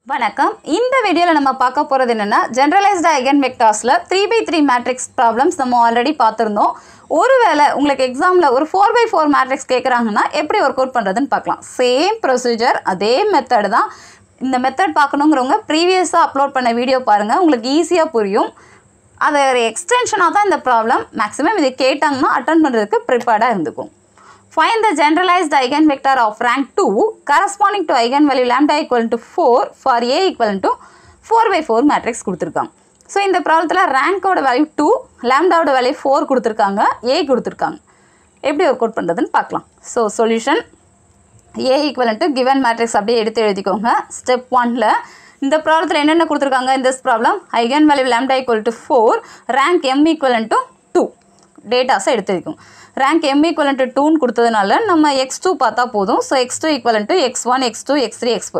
வணக்கம் இந்த வீடியோவில் நம்ம பார்க்க போகிறது என்னென்னா ஜென்ரலைஸ்டு ஐகன் வெக்டார்ஸில் three by three matrix problems நம்ம ஆல்ரெடி பார்த்துருந்தோம் ஒருவேளை உங்களுக்கு எக்ஸாமில் ஒரு ஃபோர் பை ஃபோர் மேட்ரிக்ஸ் கேட்குறாங்கன்னா எப்படி ஒர்க் அவுட் பண்ணுறதுன்னு பார்க்கலாம் சேம் ப்ரொசீஜர் அதே மெத்தட் தான் இந்த மெத்தட் பார்க்கணுங்கிறவங்க ப்ரீவியஸாக அப்லோட் பண்ண வீடியோ பாருங்கள் உங்களுக்கு ஈஸியாக புரியும் அது ஒரு எக்ஸ்டென்ஷனாக தான் இந்த ப்ராப்ளம் மேக்ஸிமம் இது கேட்டாங்கன்னா அட்டன் பண்ணுறதுக்கு ப்ரிப்பேர்டாக இருந்துக்கும் Find the generalized eigenvector of rank 2 corresponding to eigenvalue lambda equal to 4 for A equal to 4 by 4 matrix கொடுத்துருக்காங்க ஸோ இந்த ப்ராப்ளத்தில் ரேங்கோட வேல்யூ டூ லேம்டாவோட வேல்யூ ஃபோர் கொடுத்துருக்காங்க ஏ கொடுத்துருக்காங்க எப்படி ஒர்க் அவுட் பண்ணுறதுன்னு பார்க்கலாம் so solution A equal to given matrix அப்படியே எடுத்து எழுதிக்கோங்க ஸ்டெப் ஒனில் இந்த ப்ராப்ளத்தில் என்னென்ன கொடுத்துருக்காங்க இந்த problem eigen value lambda equal to four rank M equal to two டேட்டாஸை எடுத்து வைக்கும் ரேங்க் எம் ஈக்குவலன் டு டூன்னு கொடுத்ததுனால நம்ம எக்ஸ் டூ பார்த்தா போதும் so X two equal to X one X two X three X four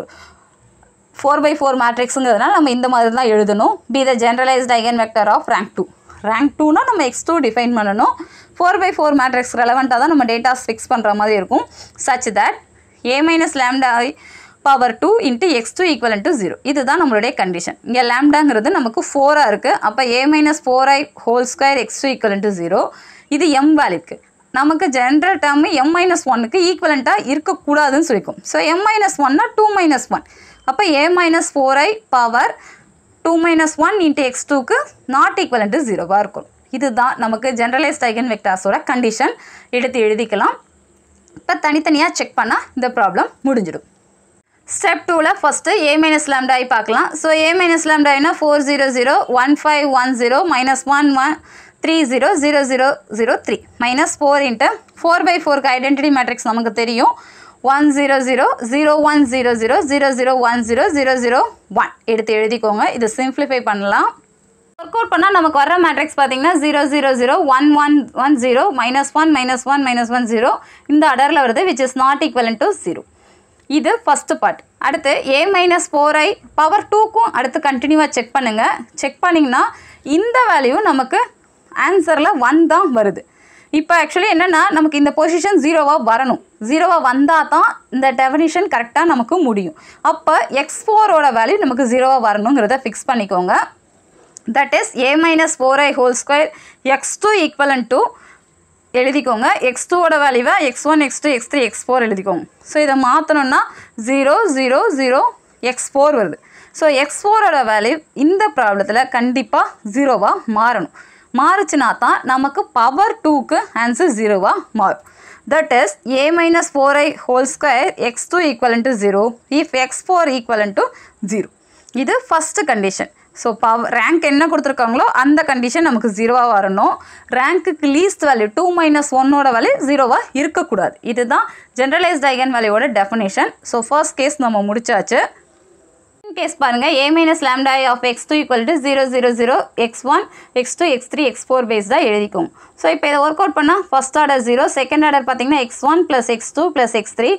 four by four மேட்ரிக்ஸுங்கிறதுனால நம்ம இந்த மாதிரி தான் எழுதணும் be the generalized eigen vector of rank two rank டூனா நம்ம எக்ஸ் டூ டிஃபைன் பண்ணணும் ஃபோர் பை ஃபோர் மேட்ரிக்ஸ் ரெலவெண்ட்டாக தான் நம்ம டேட்டாஸ் ஃபிக்ஸ் பண்ணுற மாதிரி இருக்கும் such that A minus lambda power two into X two equal to zero இதுதான் நம்மளுடைய கண்டிஷன் இங்கே லேம்டாங்கிறது நமக்கு ஃபோராக இருக்குது அப்போ A minus four I whole square X two equal to zero இது எம் வேல்யூக்கு நமக்கு ஜென்ரல் டேர்ம் எம் மைனஸ் ஒன்னுக்கு ஈக்குவலண்ட்டாக இருக்கக்கூடாதுன்னு சொல்லிக்கும் ஸோ எம் மைனஸ் ஒன்னா டூ மைனஸ் ஒன் அப்போ A minus four I power two minus one into X டூக்கு நாட் ஈக்குவலன் டு ஜீரோவாக இருக்கும் இதுதான் நமக்கு ஜென்ரலைஸ்ட் ஐகன் வெக்டார்ஸோட கண்டிஷன் எடுத்து எழுதிக்கலாம் இப்போ தனித்தனியாக செக் பண்ணால் இந்த ப்ராப்ளம் முடிஞ்சிடும் ஸ்டெப் டூவில் ஃபஸ்ட்டு ஏ மைனஸ் லேம்டாய் பார்க்கலாம் ஸோ ஏ மைனஸ் லேம்டாய்னா four zero zero one five one zero minus one one three zero zero zero zero three minus four into four by ஃபோருக்கு identity matrix நமக்கு தெரியும் one zero zero zero one zero zero zero zero one zero zero zero one எடுத்து எழுதிக்கோங்க இது simplify பண்ணலாம் work out பண்ணால் நமக்கு வர மேட்ரிக்ஸ் பார்த்தீங்கன்னா zero zero zero one one one zero minus one minus one minus one zero இந்த அடரில் வருது which is not equal to zero இது ஃபஸ்ட்டு பார்ட் அடுத்து A minus four I power டூக்கும் அடுத்து கண்டினியூவாக செக் பண்ணுங்கள் செக் பண்ணிங்கன்னா இந்த வேல்யூ நமக்கு ஆன்சரில் ஒன் தான் வருது இப்போ ஆக்சுவலி என்னென்னா நமக்கு இந்த பொசிஷன் ஜீரோவாக வரணும் ஜீரோவாக வந்தால் தான் இந்த டெஃபினிஷன் கரெக்டாக நமக்கு முடியும் அப்போ எக்ஸ் ஃபோரோட வேல்யூ நமக்கு ஜீரோவாக வரணுங்கிறத ஃபிக்ஸ் பண்ணிக்கோங்க that is A minus four I whole square X two equal to எழுதிக்கோங்க எக்ஸ் டூவோட வேல்யூவை X one X two X three X four எழுதிக்கோங்க ஸோ இதை மாற்றணும்னா zero zero zero X four வருது ஸோ எக்ஸ் ஃபோரோட வேல்யூ இந்த ப்ராப்ளத்தில் கண்டிப்பாக ஜீரோவாக மாறணும் மாறுச்சுனா தான் நமக்கு பவர் டூக்கு ஆன்சர் ஜீரோவாக மாறும் that is A minus four I whole square X two equal to zero if X four equal to zero இது ஃபஸ்ட்டு கண்டிஷன் ஸோ பவ் ரேங்க் என்ன கொடுத்துருக்காங்களோ அந்த கண்டிஷன் நமக்கு ஜீரோவாக வரணும் ரேங்க்குக்கு லீஸ்ட் வேல்யூ டூ மைனஸ் ஒன்னோட வேல்யூ ஜீரோவாக இருக்கக்கூடாது இதுதான் ஜென்ரலைஸ்ட் ஐகன் வேல்யூவோட டெஃபினேஷன் ஸோ ஃபர்ஸ்ட் கேஸ் நம்ம முடிச்சாச்சு கேஸ் பாருங்கள் A minus lambda of X two equal to zero zero zero X one X two X three X four base தான் எழுதிக்கும் ஸோ இப்போ இதை ஒர்க் அவுட் பண்ணால் first order zero second order பார்த்தீங்கன்னா X one plus X two plus X three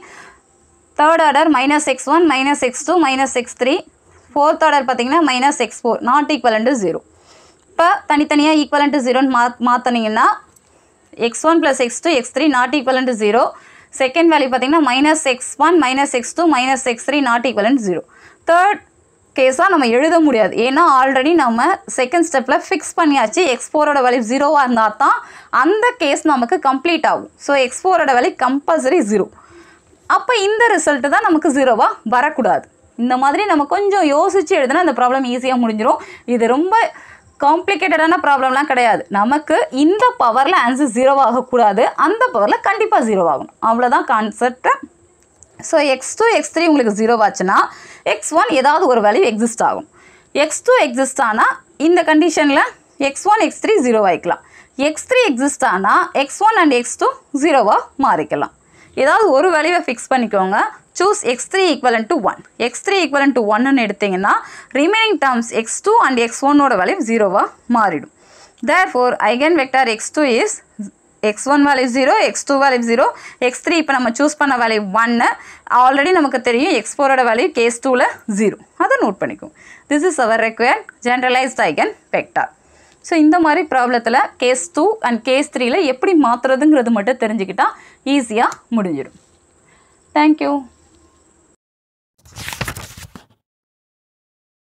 third order minus X one minus X two minus X three fourth order பார்த்தீங்கன்னா minus X four not equal to zero இப்போ தனித்தனியாக equal to ஜீரோன்னு மா மாற்றினீங்கன்னா X one plus X two X three not equal to zero second value பார்த்தீங்கன்னா minus X one minus X two minus X three not equal zero third கேஸாக நம்ம எழுத முடியாது ஏன்னா ஆல்ரெடி நம்ம செகண்ட் ஸ்டெப்பில் ஃபிக்ஸ் பண்ணியாச்சு எக்ஸ் ஃபோரோட வேல்யூ ஜீரோவாக இருந்தால் தான் அந்த கேஸ் நமக்கு கம்ப்ளீட் ஆகும் ஸோ எக்ஸ் ஃபோரோட வேல்யூ கம்பல்சரி ஜீரோ அப்போ இந்த ரிசல்ட்டு தான் நமக்கு ஜீரோவாக வரக்கூடாது இந்த மாதிரி நம்ம கொஞ்சம் யோசித்து எழுதுனா அந்த ப்ராப்ளம் ஈஸியாக முடிஞ்சிடும் இது ரொம்ப காம்ப்ளிகேட்டடான ப்ராப்ளம்லாம் கிடையாது நமக்கு இந்த பவரில் ஆன்சர் ஜீரோவாகக்கூடாது அந்த பவரில் கண்டிப்பாக ஜீரோவாகணும் அவ்வளோதான் concept so X two X three உங்களுக்கு ஜீரோவாச்சுன்னா எக்ஸ் ஒன் ஏதாவது ஒரு வேல்யூ எக்ஸிஸ்ட் ஆகும் எக்ஸ் டூ எக்ஸிஸ்ட் ஆனால் இந்த கண்டிஷனில் X one X three zero ஆகிக்கலாம் எக்ஸ் த்ரீ எக்ஸிஸ்ட் ஆனால் X one and X two ஜீரோவாக மாறிக்கலாம் ஏதாவது ஒரு வேல்யூவை ஃபிக்ஸ் பண்ணிக்கோங்க choose X three equal to one X three equal to ஒன்னு எடுத்திங்கன்னா remaining terms X two and X ஒன்னோட வேல்யூ ஜீரோவாக மாறிடும் தேர் four eigen vector X two is X one value zero X two value zero X three இப்போ நம்ம choose பண்ண value ஒன்று already நமக்கு தெரியும் எக்ஸ் ஃபோரோட வேல்யூ கேஸ் டூவில் ஜீரோ அதை நோட் பண்ணிக்கும் this is our required generalised eigen vector so இந்த மாதிரி ப்ராப்ளத்தில் கேஸ் டூ அண்ட் கேஸ் த்ரீல எப்படி மாற்றுறதுங்கிறது மட்டும் தெரிஞ்சுக்கிட்டா ஈஸியாக முடிஞ்சிடும் தேங்க்யூ